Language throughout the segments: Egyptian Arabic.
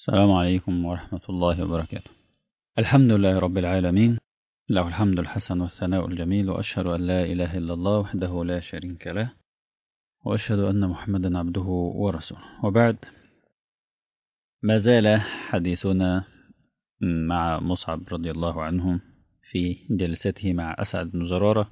السلام عليكم ورحمة الله وبركاته الحمد لله رب العالمين له الحمد الحسن والثناء الجميل وأشهد أن لا إله إلا الله وحده لا شريك له وأشهد أن محمدا عبده ورسوله وبعد ما زال حديثنا مع مصعب رضي الله عنه في جلسته مع أسعد بن زرارة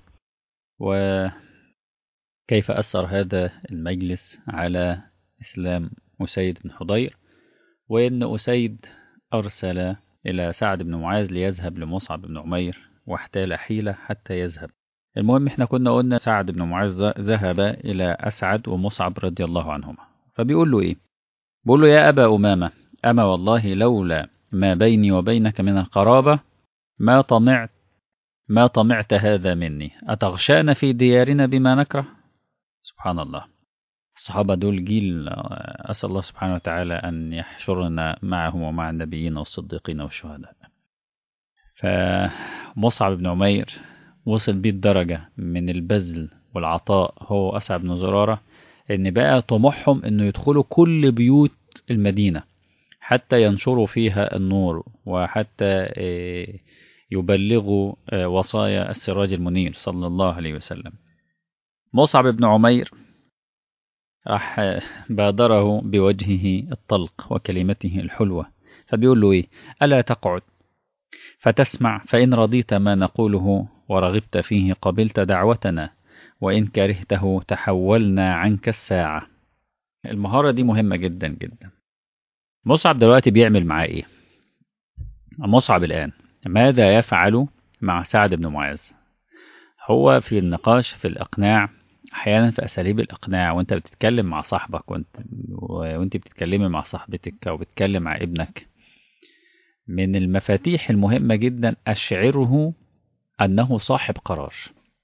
وكيف أثر هذا المجلس على إسلام أسيد بن حضير وإن أسيد أرسل إلى سعد بن معاذ ليذهب لمصعب بن عمير واحتال حيلة حتى يذهب المهم احنا كنا قلنا سعد بن معاذ ذهب إلى أسعد ومصعب رضي الله عنهما فبيقول له إيه بيقول له يا أبا أمامة أما والله لولا ما بيني وبينك من القرابة ما طمعت ما طمعت هذا مني أتغشانا في ديارنا بما نكره سبحان الله الصحابة دول جيل أسأل الله سبحانه وتعالى أن يحشرنا معهم ومع النبيين والصديقين والشهداء فمصعب بن عمير وصل بيه الدرجة من البذل والعطاء هو أسعد بن زرارة إن بقى طموحهم إنه يدخلوا كل بيوت المدينة حتى ينشروا فيها النور وحتى يبلغوا وصايا السراج المنير صلى الله عليه وسلم مصعب بن عمير راح بادره بوجهه الطلق وكلمته الحلوة فبيقول له إيه ألا تقعد فتسمع فإن رضيت ما نقوله ورغبت فيه قبلت دعوتنا وإن كرهته تحولنا عنك الساعة المهارة دي مهمة جدا جدا مصعب دلوقتي بيعمل معاه إيه مصعب الآن ماذا يفعل مع سعد بن معاذ هو في النقاش في الإقناع احيانا في اساليب الاقناع وانت بتتكلم مع صاحبك وانت وانت بتتكلمي مع صاحبتك او بتتكلم مع ابنك من المفاتيح المهمة جدا اشعره انه صاحب قرار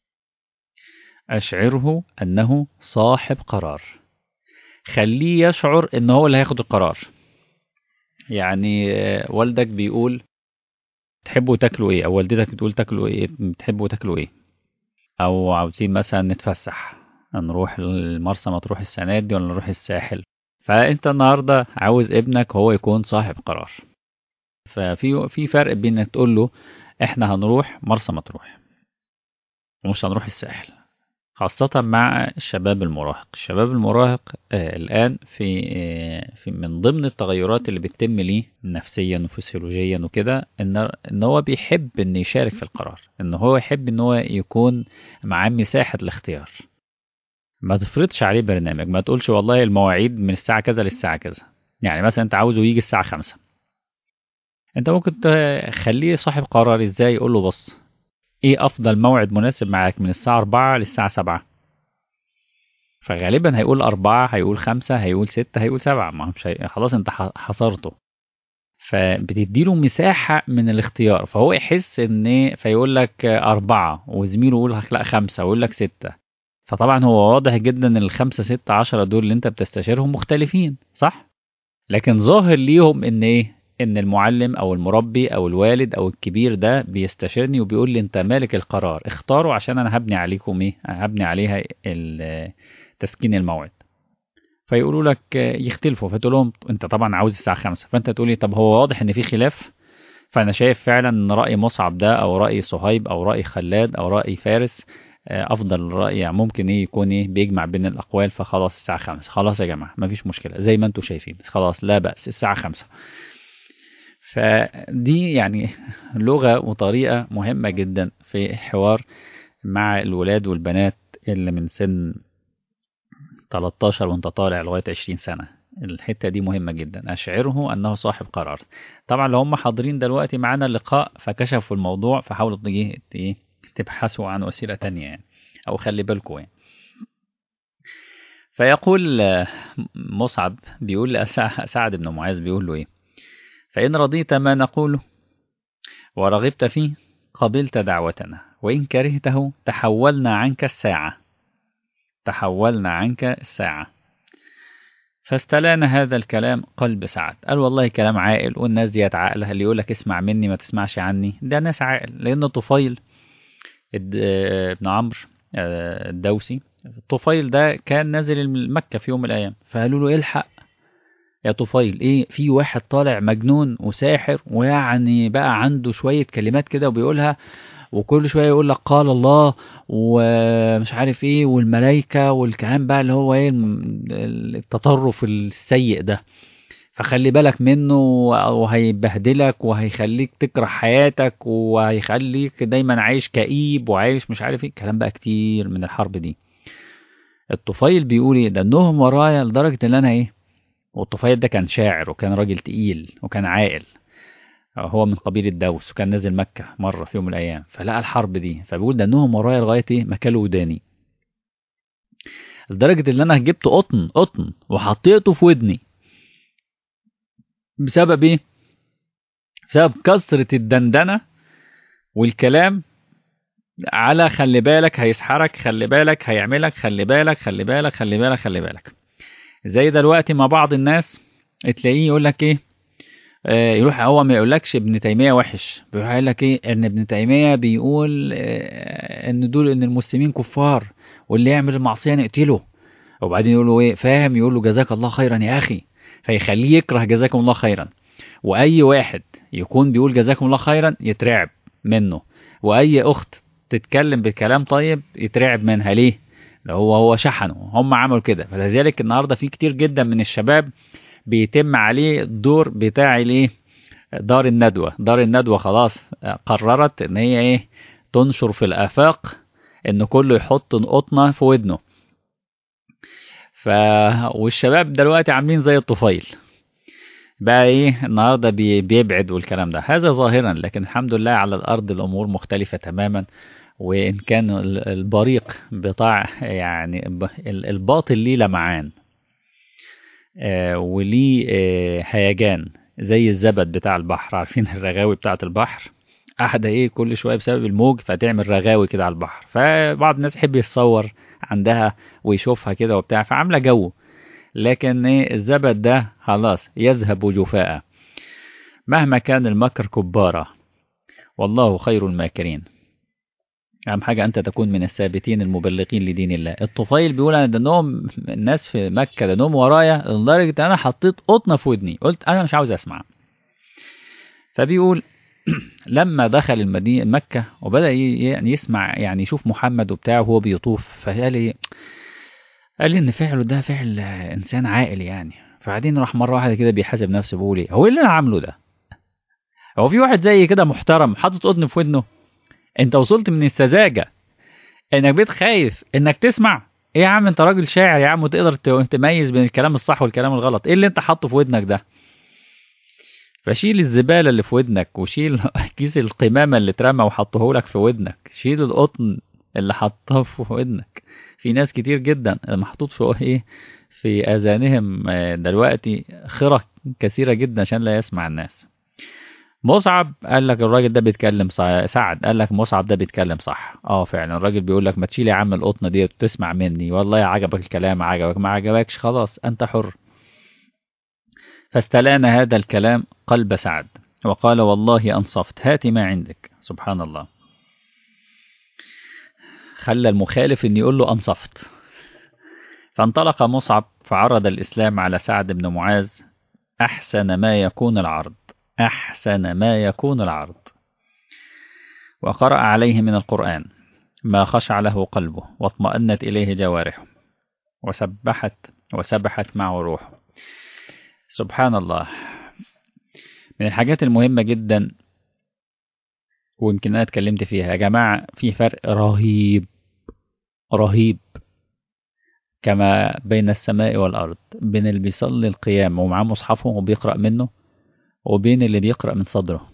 اشعره انه صاحب قرار خليه يشعر ان هو اللي هياخد القرار يعني والدك بيقول تحبوا تاكلوا ايه او والدتك بتقول تاكلوا ايه بتحبوا تاكلوا ايه او عاوزين مثلا نتفسح نروح المرسى مطروح السنة دي ولا نروح الساحل فانت النهارده عاوز ابنك هو يكون صاحب قرار ففي في فرق بين انك تقول له احنا هنروح مرسى مطروح ومش هنروح الساحل خاصة مع الشباب المراهق الشباب المراهق آه الآن في, آه في من ضمن التغيرات اللي بتتم ليه نفسيا وفسيولوجيا وكده إن, إن هو بيحب إن يشارك في القرار إن هو يحب إن هو يكون معاه مساحة الاختيار ما تفرضش عليه برنامج ما تقولش والله المواعيد من الساعة كذا للساعة كذا يعني مثلا أنت عاوزه يجي الساعة خمسة أنت ممكن تخليه صاحب قرار إزاي يقول له بص ايه افضل موعد مناسب معاك من الساعة أربعة للساعة سبعة فغالبا هيقول أربعة هيقول خمسة هيقول ستة هيقول سبعة ما مش هي... خلاص انت حصرته فبتديله مساحة من الاختيار فهو يحس ان فيقول لك أربعة وزميله يقول لك لا خمسة ويقول لك ستة فطبعا هو واضح جدا ان الخمسة ستة عشرة دول اللي انت بتستشيرهم مختلفين صح؟ لكن ظاهر ليهم ان ايه ان المعلم او المربي او الوالد او الكبير ده بيستشيرني وبيقول لي انت مالك القرار اختاروا عشان انا هبني عليكم ايه هبني عليها تسكين الموعد فيقولوا لك يختلفوا فتقول لهم انت طبعا عاوز الساعه خمسة فانت تقولي طب هو واضح ان في خلاف فانا شايف فعلا ان راي مصعب ده او راي صهيب او راي خلاد او راي فارس افضل راي يعني ممكن ايه يكون ايه بيجمع بين الاقوال فخلاص الساعه خمسة خلاص يا جماعه مفيش مشكله زي ما انتم شايفين خلاص لا باس الساعه خمسة فدي يعني لغة وطريقة مهمة جدا في الحوار مع الولاد والبنات اللي من سن 13 وانت طالع لغاية 20 سنة الحتة دي مهمة جدا أشعره أنه صاحب قرار طبعا لو هم حاضرين دلوقتي معانا اللقاء فكشفوا الموضوع فحاولوا تجي تبحثوا عن وسيلة تانية يعني أو خلي بالكم يعني فيقول مصعب بيقول لسعد بن معاذ بيقول له إيه فإن رضيت ما نقوله ورغبت فيه قبلت دعوتنا وإن كرهته تحولنا عنك الساعة تحولنا عنك الساعة فاستلان هذا الكلام قلب سعد قال والله كلام عاقل والناس ديت عاقلة اللي يقول لك اسمع مني ما تسمعش عني ده ناس عاقل لأن طفيل ابن عمرو الدوسي طفيل ده كان نازل مكة في يوم من الأيام فقالوا له الحق يا طفيل ايه في واحد طالع مجنون وساحر ويعني بقى عنده شوية كلمات كده وبيقولها وكل شوية يقول لك قال الله ومش عارف ايه والملائكة والكلام بقى اللي هو ايه الم- التطرف السيء ده فخلي بالك منه وهيبهدلك وهيخليك تكره حياتك وهيخليك دايما عايش كئيب وعايش مش عارف ايه الكلام بقى كتير من الحرب دي الطفيل بيقول ايه ده انهم ورايا لدرجة ان انا ايه والطفيل ده كان شاعر وكان راجل تقيل وكان عاقل هو من قبيلة دوس وكان نازل مكة مرة في يوم من الأيام فلقى الحرب دي فبيقول ده إنهم ورايا لغاية إيه ما كلوا وداني لدرجة إن أنا جبت قطن قطن وحطيته في ودني بسبب إيه؟ بسبب كثرة الدندنة والكلام على خلي بالك هيسحرك خلي بالك هيعملك خلي بالك خلي بالك خلي بالك خلي بالك زي دلوقتي مع بعض الناس تلاقيه يقول لك ايه آه، يروح هو ما يقولكش ابن تيمية وحش بيروح يقول لك ايه ان ابن تيمية بيقول آه، ان دول ان المسلمين كفار واللي يعمل المعصية نقتله وبعدين يقول له ايه فاهم يقول له جزاك الله خيرا يا اخي فيخليه يكره جزاكم الله خيرا واي واحد يكون بيقول جزاكم الله خيرا يترعب منه واي اخت تتكلم بكلام طيب يترعب منها ليه لو هو هو شحنه هم عملوا كده فلذلك النهارده في كتير جدا من الشباب بيتم عليه الدور بتاع الايه دار الندوة دار الندوة خلاص قررت ان هي ايه تنشر في الافاق ان كله يحط قطنة في ودنه ف والشباب دلوقتي عاملين زي الطفيل بقى ايه النهارده بي- بيبعد والكلام ده هذا ظاهرا لكن الحمد لله على الارض الامور مختلفة تماما وان كان ال- البريق بتاع يعني ب- ال- الباطل ليه لمعان آه، وليه آه، هيجان زي الزبد بتاع البحر عارفين الرغاوي بتاعة البحر قاعدة ايه كل شوية بسبب الموج فتعمل رغاوي كده على البحر فبعض الناس يحب يتصور عندها ويشوفها كده وبتاع فعاملة جو لكن ايه الزبد ده خلاص يذهب جفاء مهما كان المكر كبارة والله خير الماكرين أهم حاجة أنت تكون من الثابتين المبلغين لدين الله الطفيل بيقول أنا ده نوم الناس في مكة ده نوم ورايا لدرجة أنا حطيت قطنة في ودني قلت أنا مش عاوز أسمع فبيقول لما دخل المدينة مكة وبدأ ي- يعني يسمع يعني يشوف محمد وبتاعه وهو بيطوف فقال لي قال لي إن فعله ده فعل إنسان عاقل يعني فبعدين راح مرة واحدة كده بيحاسب نفسه بيقول إيه هو إيه اللي أنا عامله ده؟ هو في واحد زي كده محترم حاطط قطن في ودنه انت وصلت من السذاجه انك بقيت خايف انك تسمع ايه يا عم انت راجل شاعر يا عم وتقدر ت- تميز بين الكلام الصح والكلام الغلط ايه اللي انت حاطه في ودنك ده فشيل الزباله اللي في ودنك وشيل كيس القمامه اللي اترمى وحطه لك في ودنك شيل القطن اللي حطاه في ودنك في ناس كتير جدا محطوط في ايه في اذانهم آه، دلوقتي خرق كثيره جدا عشان لا يسمع الناس مصعب قال لك الراجل ده بيتكلم صح سعد قال لك مصعب ده بيتكلم صح اه فعلا الراجل بيقول لك ما تشيل يا عم القطنه ديت وتسمع مني والله عجبك الكلام عجبك ما عجبكش خلاص انت حر فاستلان هذا الكلام قلب سعد وقال والله انصفت هات ما عندك سبحان الله خلى المخالف ان يقول له انصفت فانطلق مصعب فعرض الاسلام على سعد بن معاذ احسن ما يكون العرض أحسن ما يكون العرض وقرأ عليه من القرآن ما خشع له قلبه واطمأنت إليه جوارحه وسبحت وسبحت معه روحه سبحان الله من الحاجات المهمة جدا ويمكن أنا اتكلمت فيها يا جماعة في فرق رهيب رهيب كما بين السماء والأرض بين اللي بيصلي القيام ومعاه مصحفه وبيقرأ منه وبين اللي بيقرأ من صدره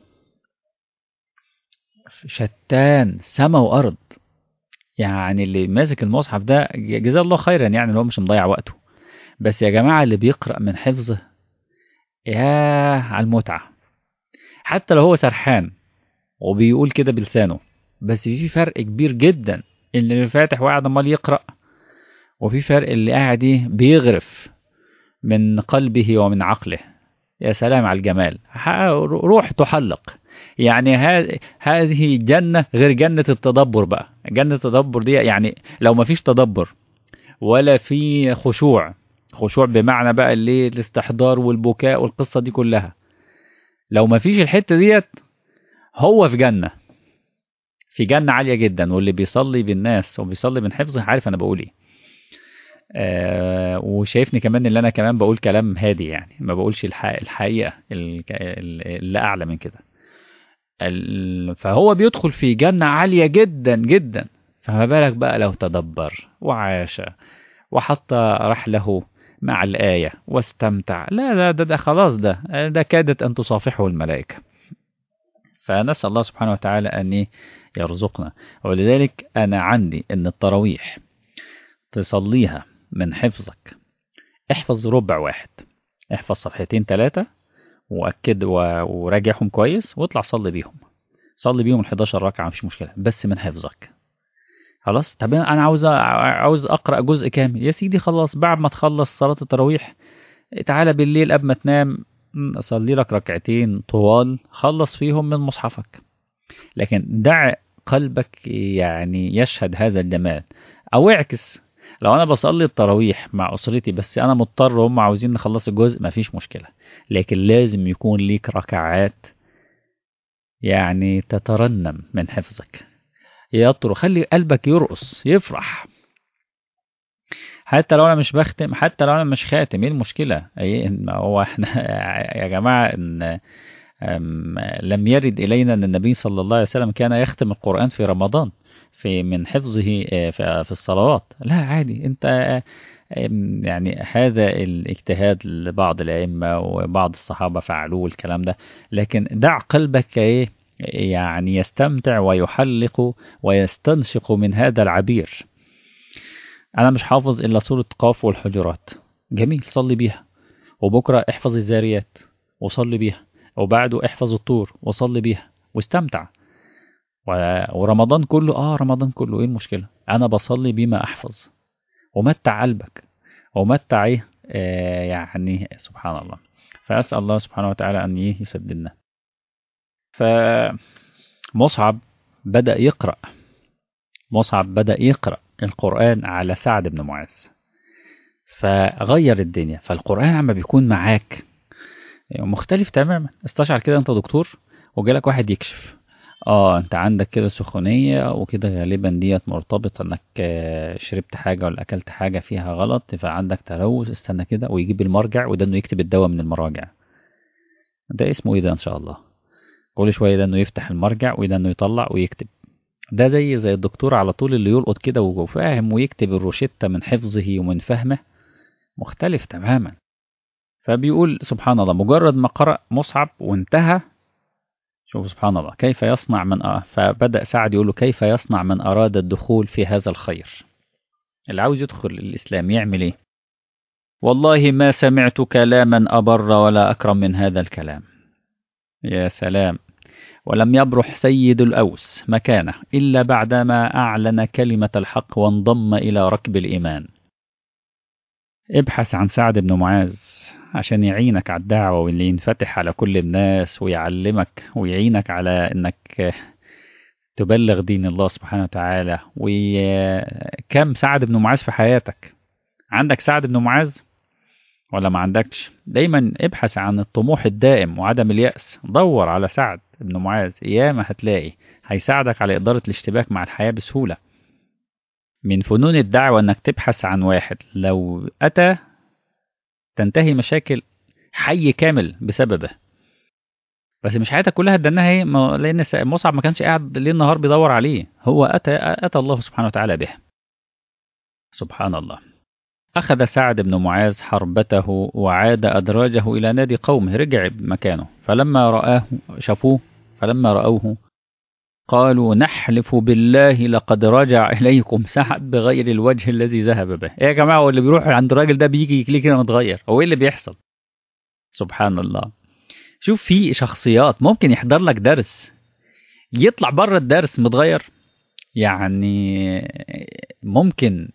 شتان سما وأرض يعني اللي ماسك المصحف ده جزاه الله خيرا يعني اللي هو مش مضيع وقته بس يا جماعة اللي بيقرأ من حفظه يا على المتعة حتى لو هو سرحان وبيقول كده بلسانه بس في فرق كبير جدا ان اللي فاتح وقاعد امال يقرأ وفي فرق اللي قاعد ايه بيغرف من قلبه ومن عقله يا سلام على الجمال روح تحلق يعني هذه جنة غير جنة التدبر بقى جنة التدبر دي يعني لو ما فيش تدبر ولا في خشوع خشوع بمعنى بقى اللي الاستحضار والبكاء والقصة دي كلها لو ما فيش الحتة ديت هو في جنة في جنة عالية جدا واللي بيصلي بالناس وبيصلي من حفظه عارف أنا بقول إيه آه وشايفني كمان اللي أنا كمان بقول كلام هادي يعني ما بقولش الحقيقة اللي أعلى من كده فهو بيدخل في جنة عالية جدا جدا فما بالك بقى لو تدبر وعاش وحط رحله مع الآية واستمتع لا لا ده, ده خلاص ده ده كادت أن تصافحه الملائكة فنسأل الله سبحانه وتعالى أن يرزقنا ولذلك أنا عندي أن التراويح تصليها من حفظك احفظ ربع واحد احفظ صفحتين ثلاثة وأكد وراجعهم كويس واطلع صلي بيهم صلي بيهم ال 11 ركعة مفيش مشكلة بس من حفظك خلاص طب انا عاوز عاوز اقرا جزء كامل يا سيدي خلاص بعد ما تخلص صلاه التراويح تعالى بالليل قبل ما تنام صلي لك ركعتين طوال خلص فيهم من مصحفك لكن دع قلبك يعني يشهد هذا الجمال او اعكس لو انا بصلي التراويح مع اسرتي بس انا مضطر وهم عاوزين نخلص الجزء مفيش مشكله لكن لازم يكون ليك ركعات يعني تترنم من حفظك يطر خلي قلبك يرقص يفرح حتى لو انا مش بختم حتى لو انا مش خاتم ايه المشكله ايه هو احنا يا جماعه ان لم يرد الينا ان النبي صلى الله عليه وسلم كان يختم القران في رمضان في من حفظه في الصلوات لا عادي انت يعني هذا الاجتهاد لبعض الائمه وبعض الصحابه فعلوه الكلام ده لكن دع قلبك ايه يعني يستمتع ويحلق ويستنشق من هذا العبير أنا مش حافظ إلا سورة قاف والحجرات جميل صلي بيها وبكرة احفظ الزاريات وصلي بيها وبعده احفظ الطور وصلي بيها واستمتع ورمضان كله آه رمضان كله إيه المشكلة أنا بصلي بما أحفظ ومتع قلبك ومتع إيه آه يعني سبحان الله فأسأل الله سبحانه وتعالى أن يسددنا فمصعب بدأ يقرأ مصعب بدأ يقرأ القرآن على سعد بن معاذ فغير الدنيا فالقرآن عما بيكون معاك مختلف تماما استشعر كده انت دكتور وجالك واحد يكشف اه انت عندك كده سخونية وكده غالبا ديت مرتبطة انك شربت حاجة ولا اكلت حاجة فيها غلط فعندك تلوث استنى كده ويجيب المرجع وده انه يكتب الدواء من المراجع ده اسمه ايه ده ان شاء الله كل شويه ده انه يفتح المرجع وده انه يطلع ويكتب ده زي زي الدكتور على طول اللي يلقط كده وفاهم ويكتب الروشتة من حفظه ومن فهمه مختلف تماما فبيقول سبحان الله مجرد ما قرأ مصعب وانتهى شوف سبحان الله كيف يصنع من أه فبدأ سعد يقول له كيف يصنع من أراد الدخول في هذا الخير اللي عاوز يدخل الإسلام يعمل إيه والله ما سمعت كلاما أبر ولا أكرم من هذا الكلام يا سلام ولم يبرح سيد الأوس مكانه إلا بعدما أعلن كلمة الحق وانضم إلى ركب الإيمان ابحث عن سعد بن معاذ عشان يعينك على الدعوة واللي ينفتح على كل الناس ويعلمك ويعينك على انك تبلغ دين الله سبحانه وتعالى وكم سعد بن معاذ في حياتك عندك سعد بن معاذ ولا ما عندكش دايما ابحث عن الطموح الدائم وعدم اليأس دور على سعد بن معاذ ياما هتلاقي هيساعدك على إدارة الاشتباك مع الحياة بسهولة من فنون الدعوة انك تبحث عن واحد لو أتى تنتهي مشاكل حي كامل بسببه بس مش حياتك كلها ادانها ايه لان مصعب ما كانش قاعد ليل نهار بيدور عليه هو اتى اتى الله سبحانه وتعالى به سبحان الله أخذ سعد بن معاذ حربته وعاد أدراجه إلى نادي قومه رجع مكانه فلما رآه شافوه فلما رأوه قالوا نحلف بالله لقد رجع إليكم سعد بغير الوجه الذي ذهب به إيه يا جماعة هو اللي بيروح عند الراجل ده بيجي ليه كده متغير هو إيه اللي بيحصل سبحان الله شوف في شخصيات ممكن يحضر لك درس يطلع بره الدرس متغير يعني ممكن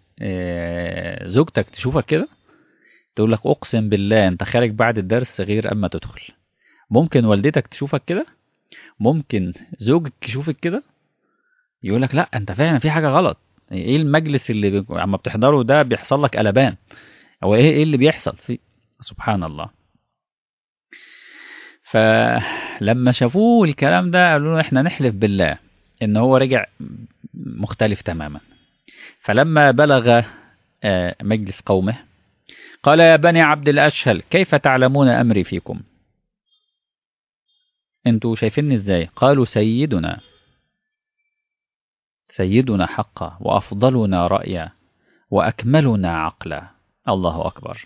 زوجتك تشوفك كده تقول لك اقسم بالله انت خارج بعد الدرس غير اما تدخل ممكن والدتك تشوفك كده ممكن زوجك يشوفك كده يقول لك لا انت فعلا في حاجه غلط ايه المجلس اللي اما بتحضره ده بيحصل لك قلبان هو ايه ايه اللي بيحصل في سبحان الله فلما شافوه الكلام ده قالوا له احنا نحلف بالله ان هو رجع مختلف تماما فلما بلغ آه، مجلس قومه قال يا بني عبد الأشهل كيف تعلمون أمري فيكم انتوا شايفيني ازاي قالوا سيدنا سيدنا حقا وأفضلنا رأيا وأكملنا عقلا الله أكبر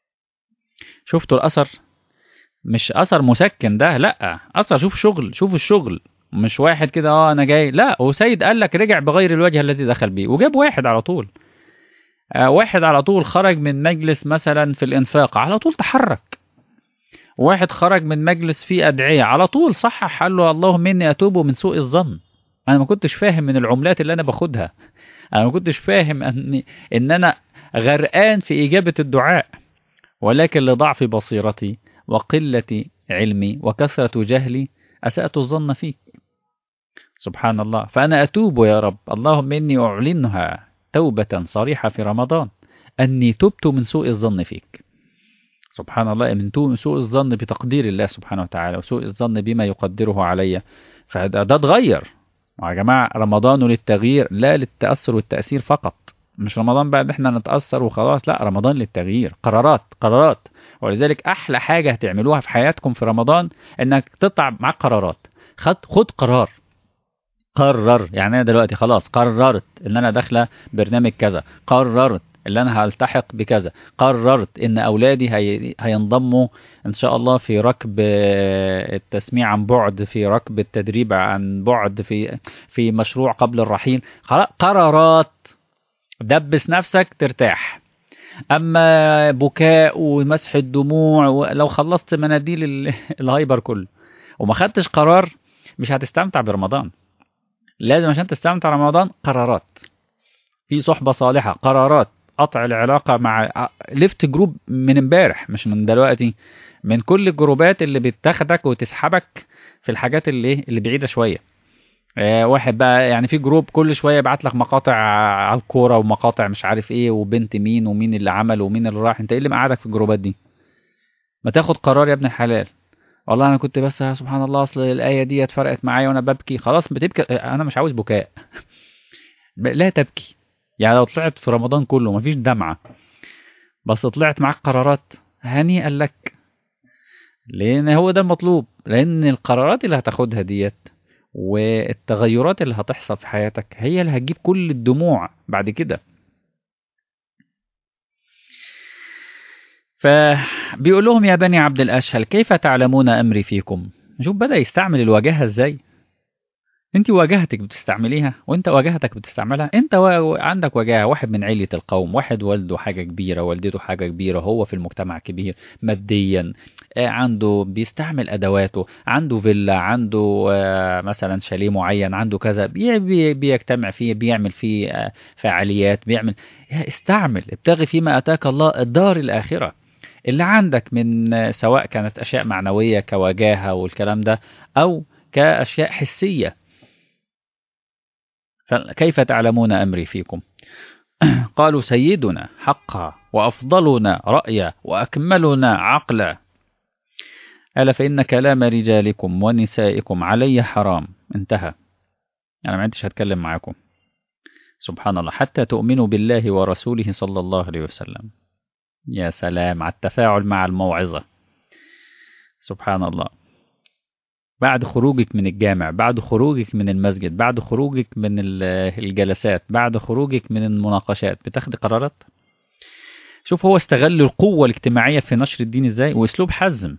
شفتوا الأثر مش أثر مسكن ده لا أثر شوف شغل شوف الشغل مش واحد كده اه انا جاي لا وسيد قال لك رجع بغير الوجه الذي دخل بيه وجاب واحد على طول آه واحد على طول خرج من مجلس مثلا في الانفاق على طول تحرك واحد خرج من مجلس فيه ادعيه على طول صحح قال له اللهم اني اتوب من سوء الظن انا ما كنتش فاهم من العملات اللي انا باخدها انا ما كنتش فاهم ان ان انا غرقان في اجابه الدعاء ولكن لضعف بصيرتي وقله علمي وكثره جهلي اسات الظن فيك سبحان الله فأنا أتوب يا رب اللهم إني أعلنها توبة صريحة في رمضان أني تبت من سوء الظن فيك سبحان الله من سوء الظن بتقدير الله سبحانه وتعالى وسوء الظن بما يقدره علي فده ده اتغير يا جماعة رمضان للتغيير لا للتأثر والتأثير فقط مش رمضان بقى ان احنا نتأثر وخلاص لا رمضان للتغيير قرارات قرارات ولذلك احلى حاجة هتعملوها في حياتكم في رمضان انك تطلع معاك قرارات خد خد قرار قرر يعني انا دلوقتي خلاص قررت ان انا داخله برنامج كذا قررت ان انا هلتحق بكذا قررت ان اولادي هي... هينضموا ان شاء الله في ركب التسميع عن بعد في ركب التدريب عن بعد في في مشروع قبل الرحيل قرارات دبس نفسك ترتاح اما بكاء ومسح الدموع لو خلصت مناديل الهايبر كله وما خدتش قرار مش هتستمتع برمضان لازم عشان تستمتع رمضان قرارات في صحبة صالحة قرارات قطع العلاقة مع ليفت جروب من امبارح مش من دلوقتي من كل الجروبات اللي بتاخدك وتسحبك في الحاجات اللي اللي بعيدة شوية آه واحد بقى يعني في جروب كل شويه يبعت لك مقاطع على الكوره ومقاطع مش عارف ايه وبنت مين ومين اللي عمل ومين اللي راح انت ايه اللي مقعدك في الجروبات دي ما تاخد قرار يا ابن الحلال والله انا كنت بس سبحان الله اصل الايه دي فرقت معايا وانا ببكي خلاص بتبكي انا مش عاوز بكاء لا تبكي يعني لو طلعت في رمضان كله مفيش دمعه بس طلعت معاك قرارات هنيئا لك لان هو ده المطلوب لان القرارات اللي هتاخدها ديت والتغيرات اللي هتحصل في حياتك هي اللي هتجيب كل الدموع بعد كده فبيقول لهم يا بني عبد الأشهل كيف تعلمون أمري فيكم شوف بدأ يستعمل الواجهة ازاي انت واجهتك بتستعمليها وانت واجهتك بتستعملها انت و... عندك واجهه واحد من علية القوم واحد والده حاجه كبيره والدته حاجه كبيره هو في المجتمع كبير ماديا عنده بيستعمل ادواته عنده فيلا عنده مثلا شاليه معين عنده كذا بي... بيجتمع فيه بيعمل فيه فعاليات بيعمل استعمل ابتغي فيما اتاك الله الدار الاخره اللي عندك من سواء كانت اشياء معنويه كوجاهه والكلام ده او كاشياء حسيه فكيف تعلمون أمري فيكم قالوا سيدنا حقا وأفضلنا رأيا وأكملنا عقلا ألا فإن كلام رجالكم ونسائكم علي حرام انتهى أنا ما عنديش هتكلم معاكم سبحان الله حتى تؤمنوا بالله ورسوله صلى الله عليه وسلم يا سلام على التفاعل مع الموعظة سبحان الله بعد خروجك من الجامع بعد خروجك من المسجد بعد خروجك من الجلسات بعد خروجك من المناقشات بتاخدي قرارات شوف هو استغل القوة الاجتماعية في نشر الدين ازاي واسلوب حزم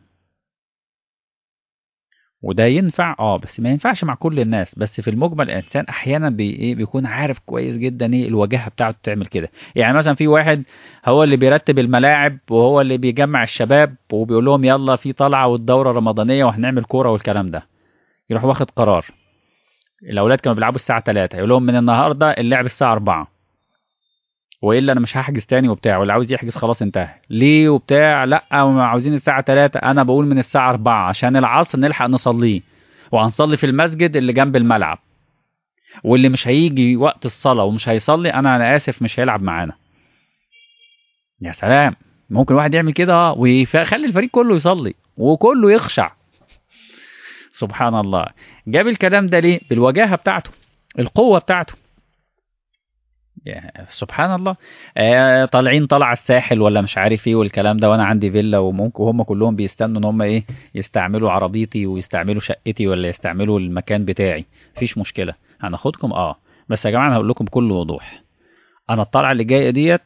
وده ينفع اه بس ما ينفعش مع كل الناس بس في المجمل الانسان احيانا بي ايه بيكون عارف كويس جدا ايه الواجهه بتاعته تعمل كده يعني مثلا في واحد هو اللي بيرتب الملاعب وهو اللي بيجمع الشباب وبيقول لهم يلا في طلعه والدوره رمضانيه وهنعمل كوره والكلام ده يروح واخد قرار الاولاد كانوا بيلعبوا الساعه 3 يقول لهم من النهارده اللعب الساعه 4 والا انا مش هحجز تاني وبتاع واللي عاوز يحجز خلاص انتهى ليه وبتاع لا عاوزين الساعه 3 انا بقول من الساعه 4 عشان العصر نلحق نصليه وهنصلي في المسجد اللي جنب الملعب واللي مش هيجي وقت الصلاه ومش هيصلي انا انا اسف مش هيلعب معانا يا سلام ممكن واحد يعمل كده اه ويخلي الفريق كله يصلي وكله يخشع سبحان الله جاب الكلام ده ليه بالوجاهه بتاعته القوه بتاعته يا سبحان الله آه طالعين طلع الساحل ولا مش عارف ايه والكلام ده وانا عندي فيلا وممكن وهم كلهم بيستنوا ان هم ايه يستعملوا عربيتي ويستعملوا شقتي ولا يستعملوا المكان بتاعي مفيش مشكله هناخدكم اه بس يا جماعه انا هقول لكم بكل وضوح انا الطلعه اللي جايه ديت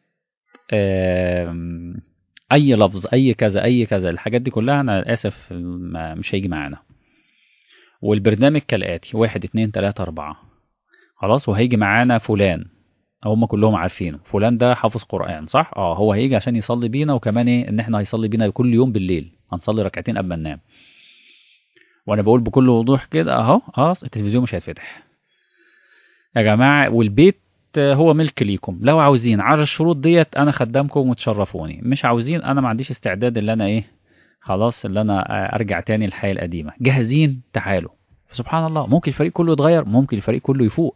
آم، اي لفظ اي كذا اي كذا الحاجات دي كلها انا اسف ما مش هيجي معانا والبرنامج كالاتي واحد اتنين تلاته اربعه خلاص وهيجي معانا فلان هم كلهم عارفينه فلان ده حافظ قرآن صح اه هو هيجي عشان يصلي بينا وكمان ايه ان احنا هيصلي بينا كل يوم بالليل هنصلي ركعتين قبل ما ننام وانا بقول بكل وضوح كده اهو اه التلفزيون مش هيتفتح يا جماعه والبيت هو ملك ليكم لو عاوزين على الشروط ديت انا خدامكم وتشرفوني مش عاوزين انا ما عنديش استعداد اللي انا ايه خلاص اللي انا ارجع تاني للحياه القديمه جاهزين تعالوا سبحان الله ممكن الفريق كله يتغير ممكن الفريق كله يفوق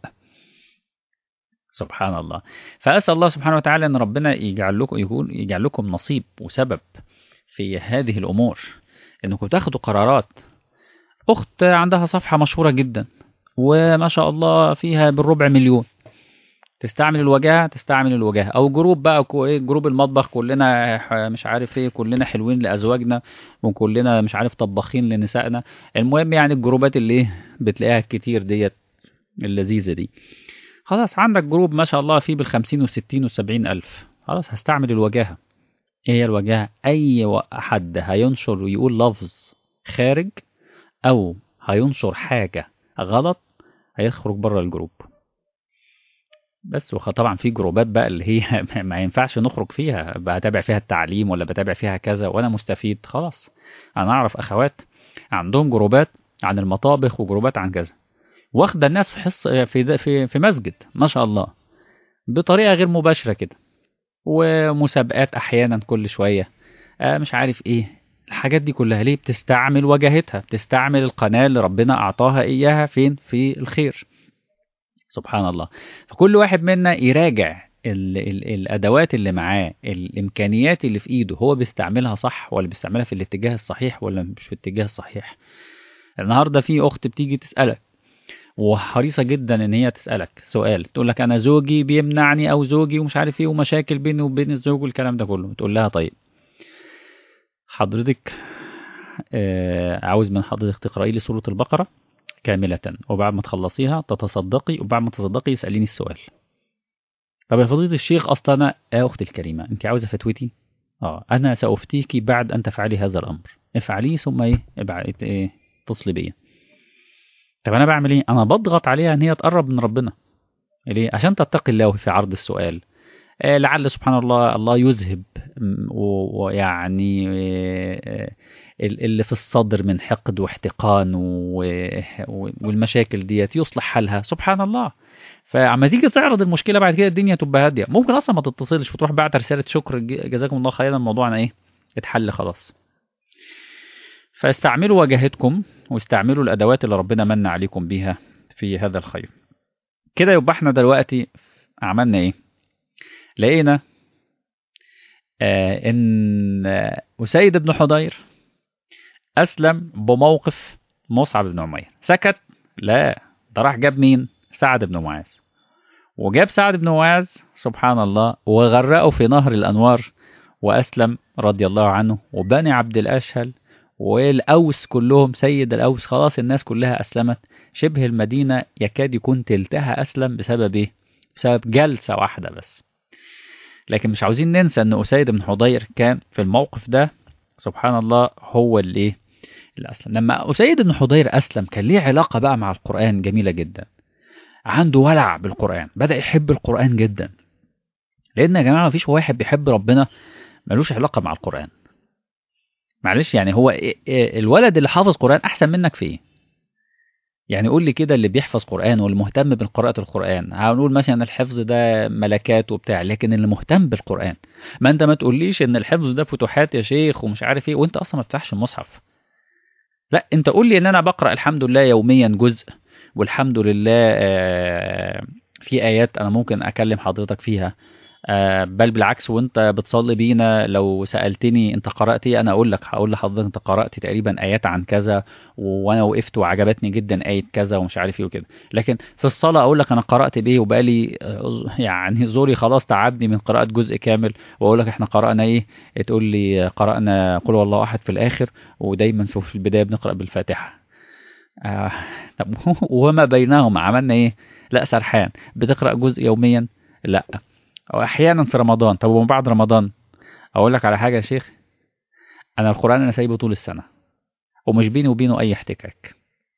سبحان الله فأسأل الله سبحانه وتعالى أن ربنا يجعل لكم يكون يجعل لكم نصيب وسبب في هذه الأمور أنكم تاخدوا قرارات أخت عندها صفحة مشهورة جدا وما شاء الله فيها بالربع مليون تستعمل الوجاهة تستعمل الوجاهة أو جروب بقى كو- إيه جروب المطبخ كلنا ح- مش عارف إيه كلنا حلوين لأزواجنا وكلنا مش عارف طباخين لنسائنا المهم يعني الجروبات اللي إيه بتلاقيها كتير ديت اللذيذة دي خلاص عندك جروب ما شاء الله فيه بالخمسين والستين والسبعين ألف خلاص هستعمل الوجاهة ايه هي الوجاهة أي و- حد هينشر ويقول لفظ خارج أو هينشر حاجة غلط هيخرج بره الجروب بس وخ- طبعا في جروبات بقى اللي هي ما ينفعش نخرج فيها بتابع فيها التعليم ولا بتابع فيها كذا وانا مستفيد خلاص انا اعرف اخوات عندهم جروبات عن المطابخ وجروبات عن كذا واخده الناس في حص في د- في في مسجد ما شاء الله بطريقه غير مباشره كده ومسابقات احيانا كل شويه آه مش عارف ايه الحاجات دي كلها ليه بتستعمل وجاهتها بتستعمل القناه اللي ربنا اعطاها اياها فين في الخير سبحان الله فكل واحد منا يراجع ال ال الادوات اللي معاه الامكانيات اللي في ايده هو بيستعملها صح ولا بيستعملها في الاتجاه الصحيح ولا مش في الاتجاه الصحيح النهارده في اخت بتيجي تسالك وحريصه جدا ان هي تسالك سؤال تقول لك انا زوجي بيمنعني او زوجي ومش عارف ايه ومشاكل بيني وبين الزوج والكلام ده كله تقول لها طيب حضرتك آه عاوز من حضرتك تقراي لي سوره البقره كامله وبعد ما تخلصيها تتصدقي وبعد ما تتصدقي يساليني السؤال طب يا فضيله الشيخ اصلا انا يا اختي الكريمه انت عاوزه فتوتي اه انا سافتيك بعد ان تفعلي هذا الامر افعليه ثم ايه ابعد ايه اتصلي بيا طب انا بعمل ايه انا بضغط عليها ان هي تقرب من ربنا ليه عشان تتقي الله في عرض السؤال آه لعل سبحان الله الله يذهب م- و- ويعني آه، ال- اللي في الصدر من حقد واحتقان و- و- والمشاكل ديت يصلح حالها سبحان الله فعما تيجي تعرض المشكله بعد كده الدنيا تبقى هاديه ممكن اصلا ما تتصلش وتروح بعت رساله شكر ج- جزاكم الله خيرا الموضوع انا ايه اتحل خلاص فاستعملوا وجاهتكم واستعملوا الادوات اللي ربنا من عليكم بيها في هذا الخير كده يبقى احنا دلوقتي عملنا ايه لقينا آه ان آه، اسيد بن حضير اسلم بموقف مصعب بن عمير سكت لا ده راح جاب مين سعد بن معاذ وجاب سعد بن معاذ سبحان الله وغرقه في نهر الانوار واسلم رضي الله عنه وبني عبد الاشهل والاوس كلهم سيد الاوس خلاص الناس كلها اسلمت شبه المدينه يكاد يكون تلتها اسلم بسبب ايه بسبب جلسه واحده بس لكن مش عاوزين ننسى ان اسيد بن حضير كان في الموقف ده سبحان الله هو اللي ايه اللي اسلم لما اسيد بن حضير اسلم كان ليه علاقه بقى مع القران جميله جدا عنده ولع بالقران بدا يحب القران جدا لان يا جماعه مفيش واحد بيحب ربنا ملوش علاقه مع القران معلش يعني هو إيه- إيه الولد اللي حافظ قران احسن منك في ايه يعني قول لي كده اللي بيحفظ قرآن واللي مهتم بقراءة القرآن هنقول مثلا الحفظ ده ملكات وبتاع لكن اللي مهتم بالقرآن ما انت ما تقوليش ان الحفظ ده فتوحات يا شيخ ومش عارف ايه وانت اصلا ما بتفتحش المصحف لا انت قول لي ان انا بقرأ الحمد لله يوميا جزء والحمد لله آه، في ايات انا ممكن اكلم حضرتك فيها آه، بل بالعكس وانت بتصلي بينا لو سالتني انت قرات ايه انا اقول لك هقول لحضرتك انت قرات تقريبا ايات عن كذا وانا وقفت وعجبتني جدا ايه كذا ومش عارف ايه وكده لكن في الصلاه اقول لك انا قرات بايه وبقالي آه، يعني زوري خلاص تعبني من قراءه جزء كامل واقول لك احنا قرانا ايه تقول لي قرانا قل هو الله احد في الاخر ودايما في في البدايه بنقرا بالفاتحه آه طب وما بينهم عملنا ايه لا سرحان بتقرا جزء يوميا لا او احيانا في رمضان طب ومن بعد رمضان اقول لك على حاجه يا شيخ انا القران انا سايبه طول السنه ومش بيني وبينه اي احتكاك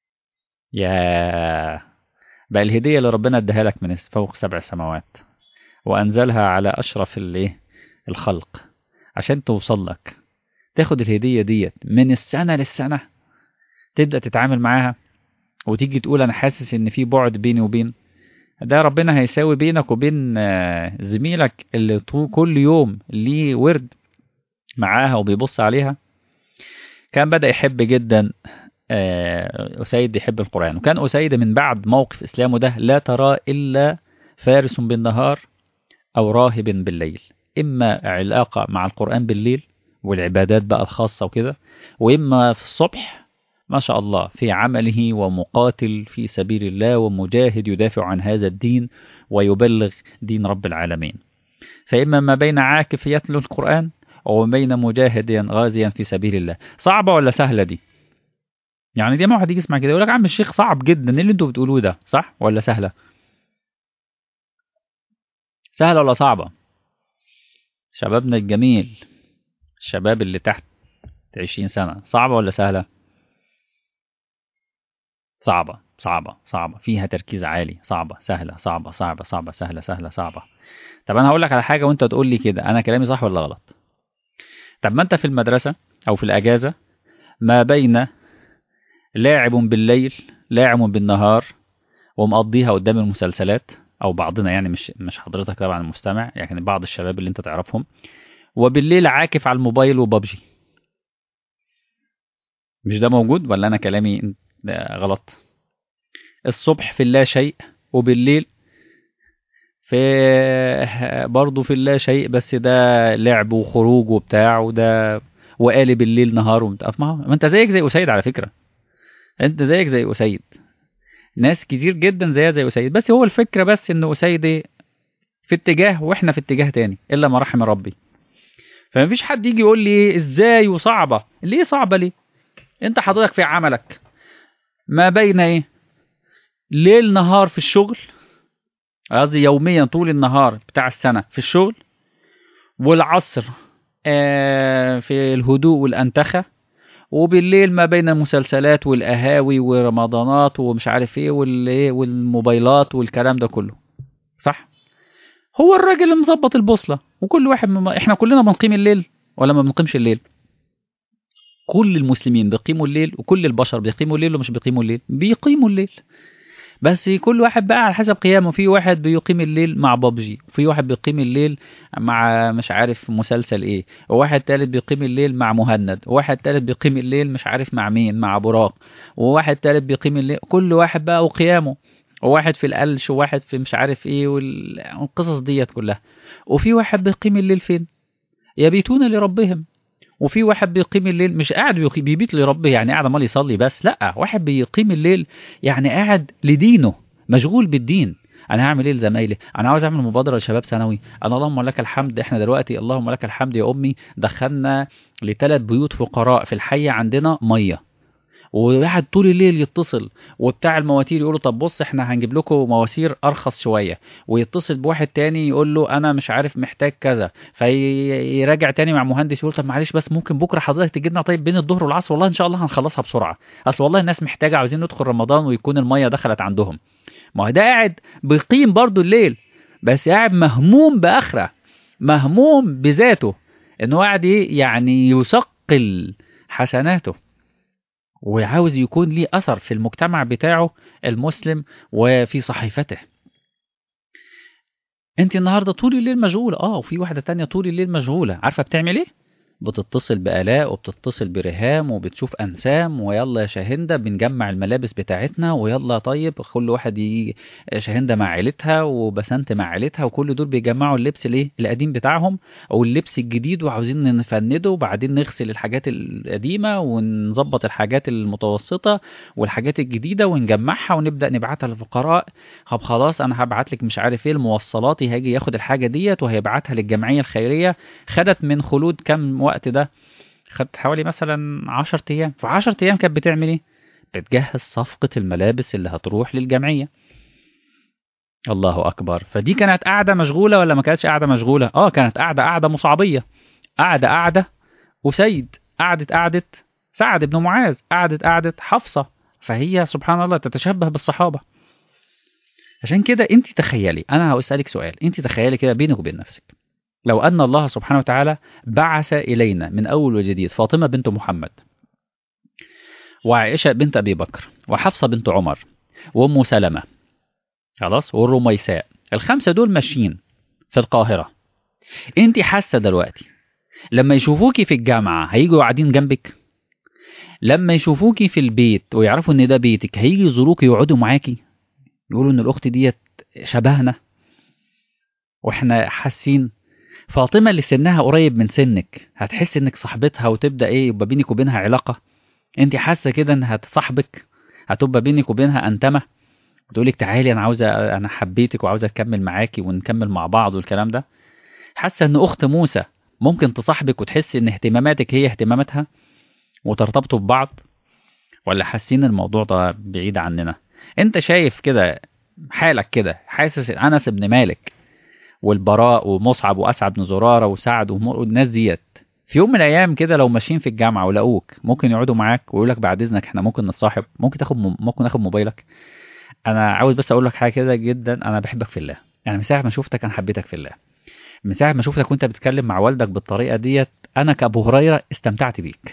يا بقى الهديه اللي ربنا اداها لك من فوق سبع سماوات وانزلها على اشرف الايه الخلق عشان توصل لك تاخد الهديه ديت من السنه للسنه تبدا تتعامل معاها وتيجي تقول انا حاسس ان في بعد بيني وبين ده ربنا هيساوي بينك وبين آه، زميلك اللي طو- كل يوم ليه ورد معاها وبيبص عليها كان بدأ يحب جدا آه، أسيد يحب القرآن وكان أسيد من بعد موقف إسلامه ده لا ترى إلا فارس بالنهار أو راهب بالليل إما علاقة مع القرآن بالليل والعبادات بقى الخاصة وكده وإما في الصبح ما شاء الله في عمله ومقاتل في سبيل الله ومجاهد يدافع عن هذا الدين ويبلغ دين رب العالمين فإما ما بين عاكف يتلو القرآن وما بين مجاهد غازيا في سبيل الله صعبة ولا سهلة دي يعني دي ما واحد يجي يسمع كده يقول لك عم الشيخ صعب جدا ايه اللي انتوا بتقولوه ده صح ولا سهلة سهلة ولا صعبة شبابنا الجميل الشباب اللي تحت 20 سنة صعبة ولا سهلة صعبة صعبة صعبة فيها تركيز عالي صعبة سهلة صعبة صعبة صعبة سهلة سهلة صعبة طب أنا هقول لك على حاجة وأنت تقول لي كده أنا كلامي صح ولا غلط طب ما أنت في المدرسة أو في الأجازة ما بين لاعب بالليل لاعب بالنهار ومقضيها قدام المسلسلات أو بعضنا يعني مش مش حضرتك طبعا المستمع يعني بعض الشباب اللي أنت تعرفهم وبالليل عاكف على الموبايل وببجي مش ده موجود ولا أنا كلامي ده غلط الصبح في اللا شيء وبالليل في برضه في اللا شيء بس ده لعب وخروج وبتاع وده وقالب الليل نهار وبتاع ما هو- ما انت زيك زي أسيد على فكرة انت زيك زي أسيد ناس كتير جدا زيها زي أسيد بس هو الفكرة بس ان أسيد ايه في اتجاه واحنا في اتجاه تاني الا ما رحم ربي فمفيش حد يجي يقول لي ازاي وصعبة ليه صعبة ليه انت حضرتك في عملك ما بين ايه ليل نهار في الشغل قصدي يوميا طول النهار بتاع السنة في الشغل والعصر آه، في الهدوء والأنتخة وبالليل ما بين المسلسلات والقهاوي ورمضانات ومش عارف ايه والايه والموبايلات والكلام ده كله صح هو الراجل اللي مظبط البوصلة وكل واحد مم... احنا كلنا بنقيم الليل ولا ما بنقيمش الليل كل المسلمين بيقيموا الليل وكل البشر بيقيموا الليل ومش بيقيموا الليل بيقيموا الليل بس كل واحد بقى على حسب قيامه في واحد بيقيم الليل مع بابجي وفي واحد بيقيم الليل مع مش عارف مسلسل ايه وواحد تالت بيقيم الليل مع مهند وواحد تالت بيقيم الليل مش عارف مع مين مع براق وواحد تالت بيقيم الليل كل واحد بقى وقيامه وواحد في القلش وواحد في مش عارف ايه وال- والقصص ديت كلها وفي واحد بيقيم الليل فين يبيتون لربهم وفي واحد بيقيم الليل مش قاعد بيقي- بيبيت لربه يعني قاعد عمال يصلي بس لا واحد بيقيم الليل يعني قاعد لدينه مشغول بالدين انا هعمل ايه لزمايلي انا عاوز اعمل مبادره لشباب ثانوي انا اللهم لك الحمد احنا دلوقتي اللهم لك الحمد يا امي دخلنا لثلاث بيوت فقراء في الحي عندنا ميه وواحد طول الليل يتصل وبتاع المواتير يقول له طب بص احنا هنجيب لكم مواسير ارخص شويه ويتصل بواحد تاني يقول له انا مش عارف محتاج كذا فيراجع تاني مع مهندس يقول طب معلش بس ممكن بكره حضرتك تجي لنا طيب بين الظهر والعصر والله ان شاء الله هنخلصها بسرعه اصل والله الناس محتاجه عاوزين ندخل رمضان ويكون الميه دخلت عندهم ما هو ده قاعد بيقيم برضو الليل بس قاعد مهموم باخره مهموم بذاته انه قاعد ايه يعني يثقل حسناته وعاوز يكون ليه اثر في المجتمع بتاعه المسلم وفي صحيفته انت النهارده طول الليل مشغوله اه وفي واحده تانية طول الليل مشغوله عارفه بتعمل ايه بتتصل بآلاء وبتتصل برهام وبتشوف أنسام ويلا يا شاهندة بنجمع الملابس بتاعتنا ويلا طيب كل واحد يجي شاهندة مع عيلتها وبسنت مع عيلتها وكل دول بيجمعوا اللبس الايه القديم بتاعهم أو اللبس الجديد وعاوزين نفنده وبعدين نغسل الحاجات القديمة ونظبط الحاجات المتوسطة والحاجات الجديدة ونجمعها ونبدأ نبعتها للفقراء طب خلاص أنا هبعت لك مش عارف ايه الموصلاتي هيجي ياخد الحاجة ديت وهيبعتها للجمعية الخيرية خدت من خلود كم وقت ده خدت حوالي مثلا 10 ايام في 10 ايام كانت بتعمل ايه بتجهز صفقة الملابس اللي هتروح للجمعية الله اكبر فدي كانت قاعدة مشغولة ولا ما كانتش قاعدة مشغولة اه كانت قاعدة قاعدة مصعبية قاعدة قاعدة وسيد قعدت قعدة سعد بن معاذ قعدت قعدة حفصة فهي سبحان الله تتشبه بالصحابة عشان كده انت تخيلي انا هسألك سؤال انت تخيلي كده بينك وبين نفسك لو أن الله سبحانه وتعالى بعث إلينا من أول وجديد فاطمة بنت محمد وعائشة بنت أبي بكر وحفصة بنت عمر وأم سلمة خلاص والرميساء الخمسة دول ماشيين في القاهرة أنت حاسة دلوقتي لما يشوفوكي في الجامعة هيجوا قاعدين جنبك لما يشوفوكي في البيت ويعرفوا ان ده بيتك هيجي يزوروكي يقعدوا معاكي يقولوا ان الاخت ديت شبهنا واحنا حاسين فاطمة اللي سنها قريب من سنك هتحس انك صاحبتها وتبدا ايه يبقى بينك وبينها علاقة انت حاسة كده انها تصاحبك هتبقى بينك وبينها انتمة وتقولك تعالي انا عاوزة انا حبيتك وعاوزة اكمل معاكي ونكمل مع بعض والكلام ده حاسة ان اخت موسى ممكن تصاحبك وتحسي ان اهتماماتك هي اهتماماتها وترتبطوا ببعض ولا حاسين الموضوع ده بعيد عننا انت شايف كده حالك كده حاسس انس بن مالك والبراء ومصعب واسعد بن زراره وسعد والناس ديت في يوم من الايام كده لو ماشيين في الجامعه ولقوك ممكن يقعدوا معاك ويقول لك بعد اذنك احنا ممكن نتصاحب ممكن تاخد ممكن اخد موبايلك انا عاوز بس اقول لك حاجه كده جدا انا بحبك في الله يعني من ساعه ما شفتك انا حبيتك في الله من ساعه ما شفتك وانت بتتكلم مع والدك بالطريقه ديت انا كابو هريره استمتعت بيك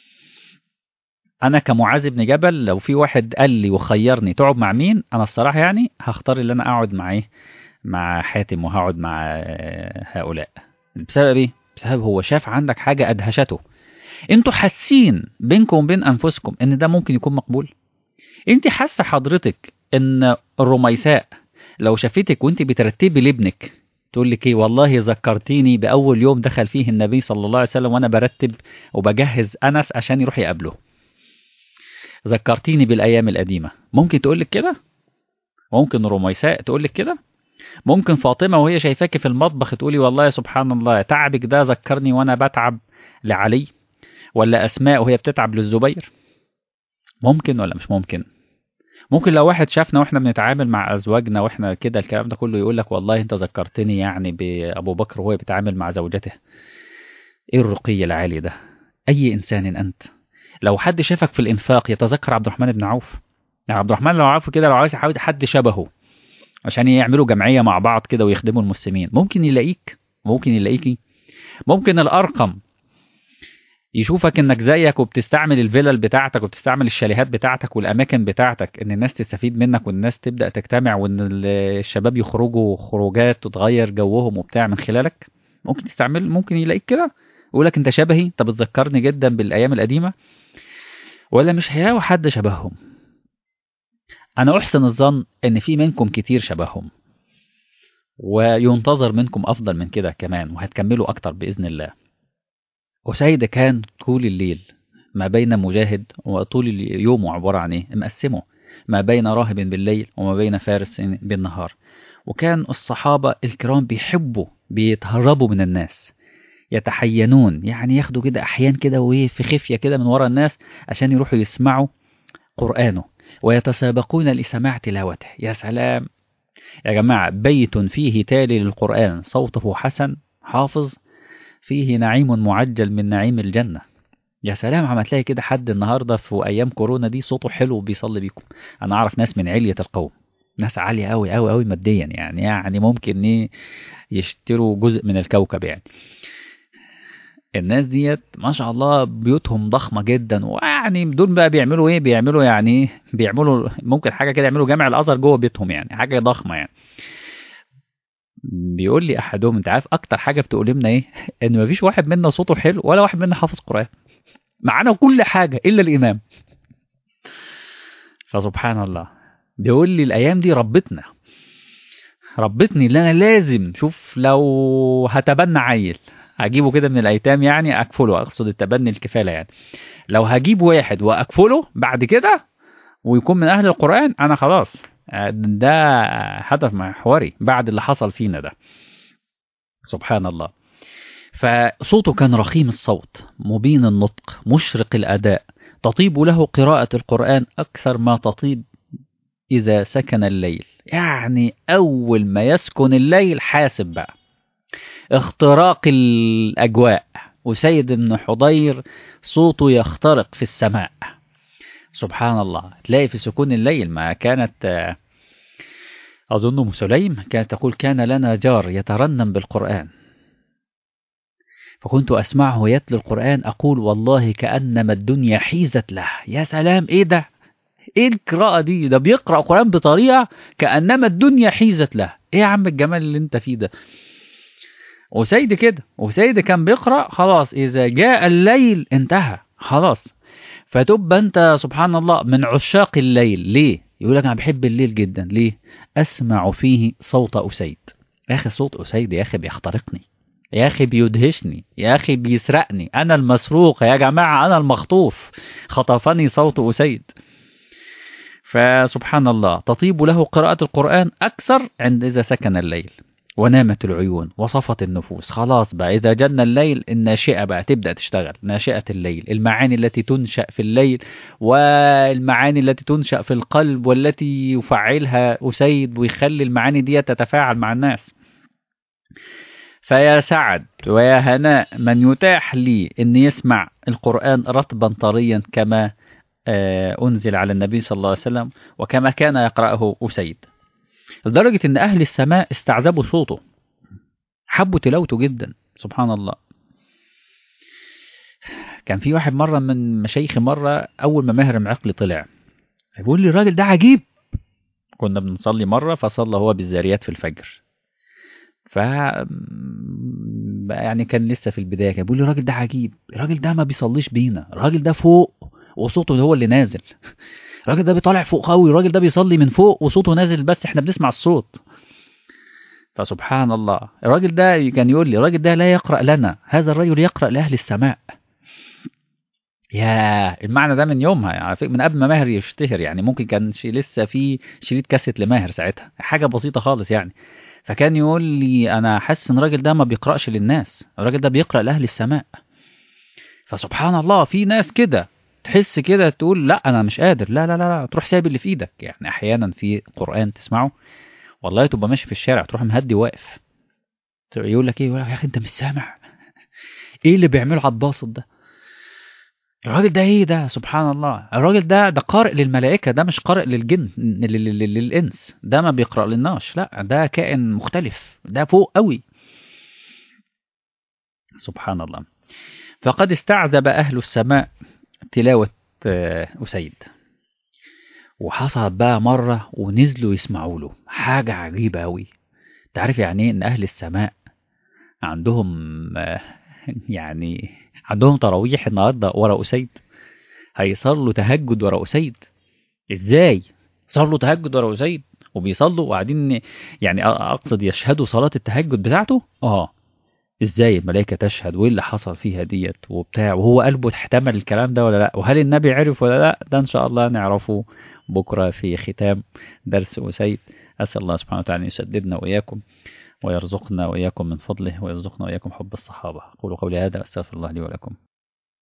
انا كمعاذ بن جبل لو في واحد قال لي وخيرني تقعد مع مين انا الصراحه يعني هختار اللي انا اقعد مع ايه مع حاتم وهقعد مع هؤلاء بسبب ايه بسبب هو شاف عندك حاجه ادهشته انتوا حاسين بينكم وبين انفسكم ان ده ممكن يكون مقبول انت حاسه حضرتك ان الرميساء لو شافتك وانت بترتبي لابنك تقول لك ايه والله ذكرتيني باول يوم دخل فيه النبي صلى الله عليه وسلم وانا برتب وبجهز انس عشان يروح يقابله ذكرتيني بالايام القديمه ممكن تقول لك كده ممكن رميساء تقول لك كده ممكن فاطمه وهي شايفاكي في المطبخ تقولي والله يا سبحان الله تعبك ده ذكرني وانا بتعب لعلي ولا اسماء وهي بتتعب للزبير ممكن ولا مش ممكن ممكن لو واحد شافنا واحنا بنتعامل مع ازواجنا واحنا كده الكلام ده كله يقول لك والله انت ذكرتني يعني بابو بكر وهو بيتعامل مع زوجته ايه الرقي العالي ده اي انسان انت لو حد شافك في الانفاق يتذكر عبد الرحمن بن عوف يعني عبد الرحمن لو عارفه كده لو عايز يحاول حد شبهه عشان يعملوا جمعيه مع بعض كده ويخدموا المسلمين ممكن يلاقيك ممكن يلاقيكي ممكن الارقم يشوفك انك زيك وبتستعمل الفيلل بتاعتك وبتستعمل الشاليهات بتاعتك والاماكن بتاعتك ان الناس تستفيد منك والناس تبدا تجتمع وان الشباب يخرجوا خروجات تتغير جوهم وبتاع من خلالك ممكن تستعمل ممكن يلاقيك كده يقول لك انت شبهي انت بتذكرني جدا بالايام القديمه ولا مش هيلاقوا حد شبههم انا احسن الظن ان في منكم كتير شبههم وينتظر منكم افضل من كده كمان وهتكملوا اكتر باذن الله أسيد كان طول الليل ما بين مجاهد وطول اليوم عبارة عن إيه؟ مقسمه ما بين راهب بالليل وما بين فارس بالنهار وكان الصحابة الكرام بيحبوا بيتهربوا من الناس يتحينون يعني ياخدوا كده أحيان كده وإيه في خفية كده من ورا الناس عشان يروحوا يسمعوا قرآنه ويتسابقون لسماع تلاوته يا سلام يا جماعة بيت فيه تالي للقرآن صوته حسن حافظ فيه نعيم معجل من نعيم الجنة يا سلام عم تلاقي كده حد النهارده في ايام كورونا دي صوته حلو وبيصلي بيكم انا اعرف ناس من علية القوم ناس عالية قوي قوي قوي ماديا يعني يعني ممكن ايه يشتروا جزء من الكوكب يعني الناس ديت ما شاء الله بيوتهم ضخمة جدا ويعني دول بقى بيعملوا ايه بيعملوا يعني بيعملوا ممكن حاجة كده يعملوا جامع الازهر جوه بيتهم يعني حاجة ضخمة يعني بيقول لي احدهم انت عارف اكتر حاجه بتؤلمنا ايه ان مفيش واحد منا صوته حلو ولا واحد منا حافظ قران معانا كل حاجه الا الامام فسبحان الله بيقول لي الايام دي ربتنا ربتني اللي انا لازم شوف لو هتبنى عيل هجيبه كده من الايتام يعني اكفله اقصد التبني الكفاله يعني لو هجيب واحد واكفله بعد كده ويكون من اهل القران انا خلاص ده هدف محوري بعد اللي حصل فينا ده سبحان الله فصوته كان رخيم الصوت مبين النطق مشرق الاداء تطيب له قراءه القران اكثر ما تطيب اذا سكن الليل يعني اول ما يسكن الليل حاسب بقى اختراق الاجواء وسيد بن حضير صوته يخترق في السماء سبحان الله تلاقي في سكون الليل ما كانت أظن أم سليم كانت تقول كان لنا جار يترنم بالقرآن فكنت أسمعه يتلو القرآن أقول والله كأنما الدنيا حيزت له يا سلام إيه ده إيه القراءة دي ده بيقرأ قرآن بطريقة كأنما الدنيا حيزت له إيه يا عم الجمال اللي أنت فيه ده وسيد كده وسيد كان بيقرأ خلاص إذا جاء الليل انتهى خلاص فتبقى أنت سبحان الله من عشاق الليل ليه يقول لك أنا بحب الليل جدا ليه أسمع فيه صوت أسيد يا أخي صوت أسيد يا أخي بيخترقني يا أخي بيدهشني يا أخي بيسرقني أنا المسروق يا جماعة أنا المخطوف خطفني صوت أسيد فسبحان الله تطيب له قراءة القرآن أكثر عند إذا سكن الليل ونامت العيون وصفت النفوس خلاص بقى إذا جن الليل الناشئة بقى تبدأ تشتغل ناشئة الليل المعاني التي تنشأ في الليل والمعاني التي تنشأ في القلب والتي يفعلها أسيد ويخلي المعاني دي تتفاعل مع الناس فيا سعد ويا هناء من يتاح لي أن يسمع القرآن رطبا طريا كما أنزل على النبي صلى الله عليه وسلم وكما كان يقرأه أسيد لدرجة إن أهل السماء استعذبوا صوته حبوا تلاوته جدا سبحان الله كان في واحد مرة من مشايخي مرة أول ما ماهر معقلي طلع بيقول لي الراجل ده عجيب كنا بنصلي مرة فصلى هو بالذاريات في الفجر ف يعني كان لسه في البداية كان بيقول لي الراجل ده عجيب الراجل ده ما بيصليش بينا الراجل ده فوق وصوته هو اللي نازل الراجل ده بيطالع فوق قوي الراجل ده بيصلي من فوق وصوته نازل بس احنا بنسمع الصوت فسبحان الله الراجل ده كان يقول لي الراجل ده لا يقرأ لنا هذا الرجل يقرأ لأهل السماء يا المعنى ده من يومها يعني من قبل ما ماهر يشتهر يعني ممكن كان لسه في شريط كاسيت لماهر ساعتها حاجة بسيطة خالص يعني فكان يقول لي انا حاسس ان الراجل ده ما بيقرأش للناس الراجل ده بيقرأ لأهل السماء فسبحان الله في ناس كده تحس كده تقول لا انا مش قادر لا لا لا تروح سايب اللي في ايدك يعني احيانا في قران تسمعه والله تبقى ماشي في الشارع تروح مهدي واقف يقول لك ايه يقول لك يا اخي انت مش سامع ايه اللي بيعمله عباسط ده الراجل ده ايه ده سبحان الله الراجل ده ده قارئ للملائكه ده مش قارئ للجن للانس ده ما بيقرا للناش لا ده كائن مختلف ده فوق قوي سبحان الله فقد استعذب اهل السماء تلاوة أسيد وحصلت بقى مرة ونزلوا يسمعوا له حاجة عجيبة أوي تعرف يعني إيه إن أهل السماء عندهم يعني عندهم تراويح النهاردة ورا أسيد هيصلوا تهجد ورا أسيد إزاي صلوا تهجد ورا أسيد وبيصلوا وقاعدين يعني أقصد يشهدوا صلاة التهجد بتاعته آه ازاي الملائكه تشهد وايه اللي حصل فيها ديت وبتاع وهو قلبه احتمل الكلام ده ولا لا وهل النبي عرف ولا لا ده ان شاء الله نعرفه بكره في ختام درس اسيد اسال الله سبحانه وتعالى ان يسددنا واياكم ويرزقنا واياكم من فضله ويرزقنا واياكم حب الصحابه اقول قولي هذا استغفر الله لي ولكم